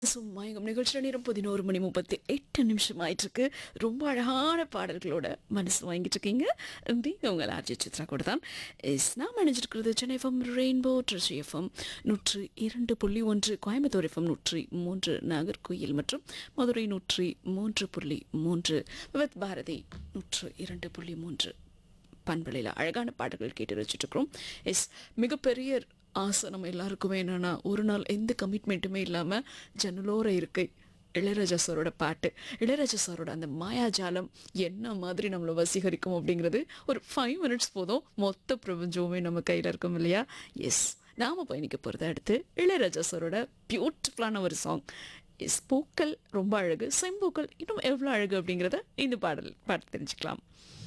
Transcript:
சும்மா எங்கள் நிகழ்ச்சியில் நேரம் பதினோரு மணி முப்பத்தி எட்டு நிமிஷம் ஆயிட்டிருக்கு ரொம்ப அழகான பாடல்களோட மனசு வாங்கிட்டு இருக்கீங்க நீங்க உங்கள் ஆர்ஜி சித்ரா கூட தான் எஸ் நான் நினைச்சிருக்கிறது Chennai FM rainbow Trichy FM நூற்று இரண்டு புள்ளி ஒன்று கோயம்புத்தூர் எஃப்எம் நூற்றி மூன்று நாகர்கோயில் மற்றும் மதுரை நூற்றி மூன்று புள்ளி மூன்று விவத் பாரதி நூற்று இரண்டு புள்ளி மூன்று பண்பலையில் அழகான பாடல்கள் கேட்டு வச்சுட்டு இருக்கிறோம் எஸ் மிகப்பெரிய ஆசை நம்ம எல்லாருக்குமே என்னென்னா ஒரு நாள் எந்த கமிட்மெண்ட்டுமே இல்லாமல் ஜன்னலோர இருக்கை இளையராஜா சாரோட பாட்டு இளையராஜா சாரோட அந்த மாயாஜாலம் என்ன மாதிரி நம்மளை வசீகரிக்கும் அப்படிங்கிறது ஒரு ஃபைவ் மினிட்ஸ் போதும் மொத்த பிரபஞ்சமுமே நம்ம கையில் இருக்கும் இல்லையா எஸ் நாம் பயணிக்க போகிறத அடுத்து இளையராஜா சாரோட பியூட்டிஃபுல்லான ஒரு சாங் எஸ் பூக்கள் ரொம்ப அழகு செம்பூக்கள் இன்னும் எவ்வளோ அழகு அப்படிங்கிறத இந்த பாடல் பாட்டு தெரிஞ்சுக்கலாம்